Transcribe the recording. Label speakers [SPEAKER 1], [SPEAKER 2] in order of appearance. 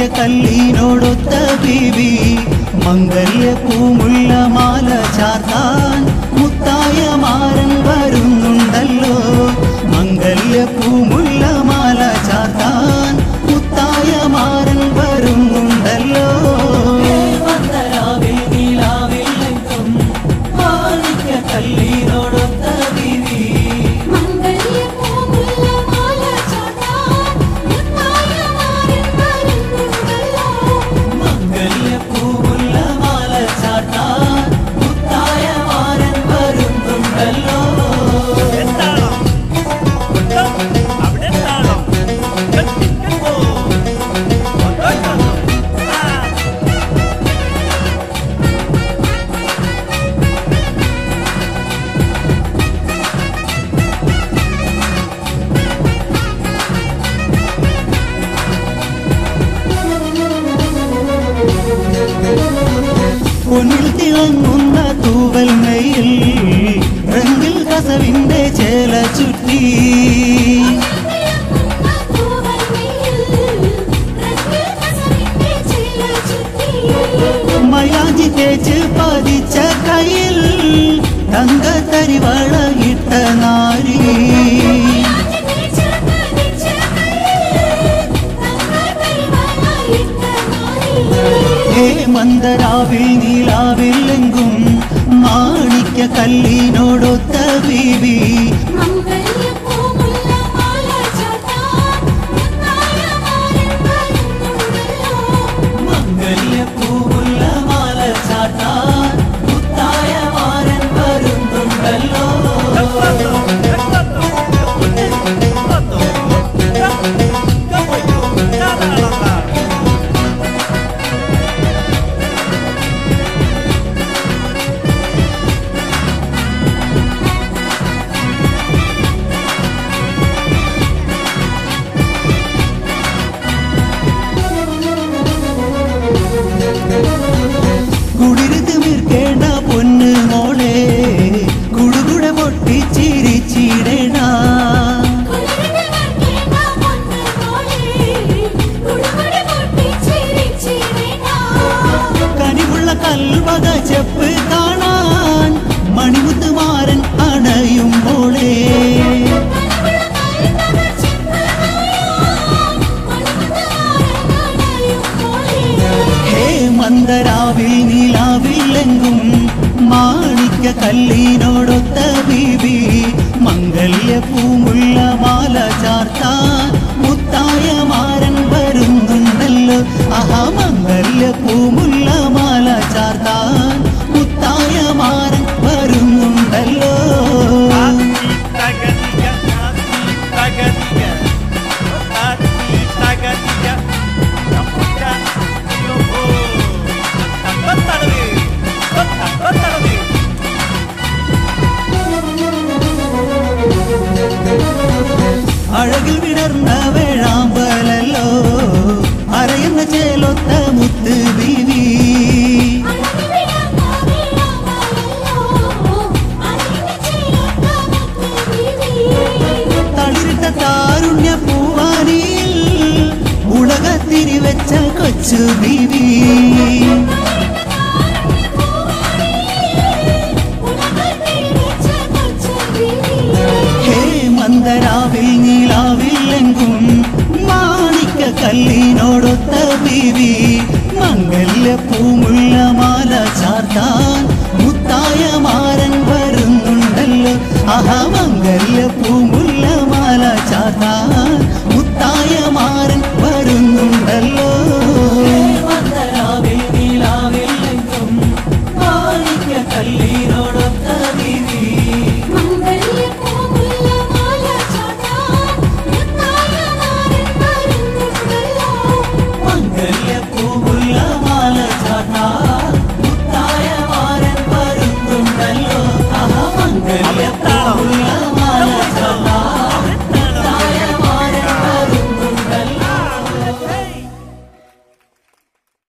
[SPEAKER 1] കല്ലിനോടൊത്ത ബീവി മംഗല്യ പൂമുള്ള മാല ചാർത്താൻ മുത്തായ മാരൻ വരുന്നുണ്ടല്ലോ മംഗല്യ പൂമുള്ള മാല ചാർത്താൻ മുത്തായ മാരൻ വരുന്നുണ്ടല്ലോ വന്ദരാവിൽ നീലാവിൽ എങ്കും മാണിക്യ കല്ലിനോടൊത്ത ബീവി
[SPEAKER 2] മംഗല്യപ്പൂമുള്ള മാല ചാർത്താൻ മുത്തായ മാരൻ വരുന്നുണ്ടല്ലോ.
[SPEAKER 1] മംഗല്യ പൂമുള്ള മാല ചാർത്താൻ മുത്തായ മാരൻ വരുന്നുണ്ടല്ലോ
[SPEAKER 3] എന്താണോ കുട്ടം അവിടെ എന്താണോ കത്തിക്കോ ഒന്നോ ആ
[SPEAKER 1] പൊന്നിൽ തിളങ്ങുന്ന തൂവൽ മെയിൽ റംഗിൽ കസവിന്റെ ചേല ചുറ്റി
[SPEAKER 2] തൂവൽമയിൽ റംഗിൽ കസവിന്റെ ചേല ചുറ്റി.
[SPEAKER 1] മയാജി തേച്ച് പതിച്ച കയ്യിൽ തങ്ക തരിവള ഇട്ട നാരി
[SPEAKER 2] യാചി തേച്ച് പതിച്ച കയ്യിൽ തങ്ങൾ പരിമളയിട്ട നാരി.
[SPEAKER 1] ഹേ മന്ദരാവിൽ നീലാവിൽ എങ്കും മാണിക്യ കല്ലിനോടൊത്ത ബീവി
[SPEAKER 2] മംഗല്യപ്പൂമുള്ള മാല ചാർത്താൻ മുത്തായ മാരൻ വരുന്നുണ്ടല്ലോ.
[SPEAKER 1] മംഗല്യ പൂമുള്ള മാല ചാട്ടാൻ മുത്തായ മാരൻ വരുന്നുണ്ടല്ലോ
[SPEAKER 3] കത്തോ കത്തോ കുട്ടി കത്തോ കപ്പോ ചാടാളാ
[SPEAKER 1] കുടിരുത്ത് വീർക്കേണ്ട പൊന്ന് മോളെ കുടുകുട പൊട്ടിച്ചിരിച്ചിടണ
[SPEAKER 2] കുളിരിട്ട് വർക്കേണ്ട പൊന്ന് മോളെ കുടുകുടി പൊട്ടിച്ചിരിച്ചിടേണ്ട.
[SPEAKER 1] കനിവുള്ള കൽവക ചെപ്പ് കാണാൻ മണിമുത്തുമാരൻ അണയും മോളെ ഹേ മന്ദരാവിൽ നീലാവില്ലെങ്കും മാണിക്ക കല്ലിനോടൊത്ത ബീബി മംഗല്യ പൂമുള്ള മാല ചാർത്താൻ മുത്തായ മാരൻ വരുന്നുണ്ടല്ലോ ആഹാ മംഗല്യ പൂമുള്ള മാല ചാർത്താൻ മുത്തായ മാരൻ വരുന്നുണ്ടല്ലോ
[SPEAKER 3] തകതിക തകതിക താത്തി തകതിക കപ്പുട്ട യോഹോ തപ്പത്തടവേ തപ്പത്തടവേ
[SPEAKER 1] അഴകിൽ വിടർന്ന വേഴാമ്പലല്ലോ അരയുന്ന ചേലൊത്ത മുത്ത് ബീവി തളിരിട്ട താരുണ്യ പൂവാനിയിൽ ഉലകത്തിരി വെച്ച കൊച്ചു ബീവി ഹേ മന്ദരാവിൽ നീലാവില്ലെങ്കും മാണിക്ക കല്ലിനോടൊത്ത ബീവി മംഗല്യ പൂമുള്ള മാല ചാർത്താൻ മുത്തായ മാരൻ വരുന്നുണ്ടല്ലോ ആഹാ മംഗ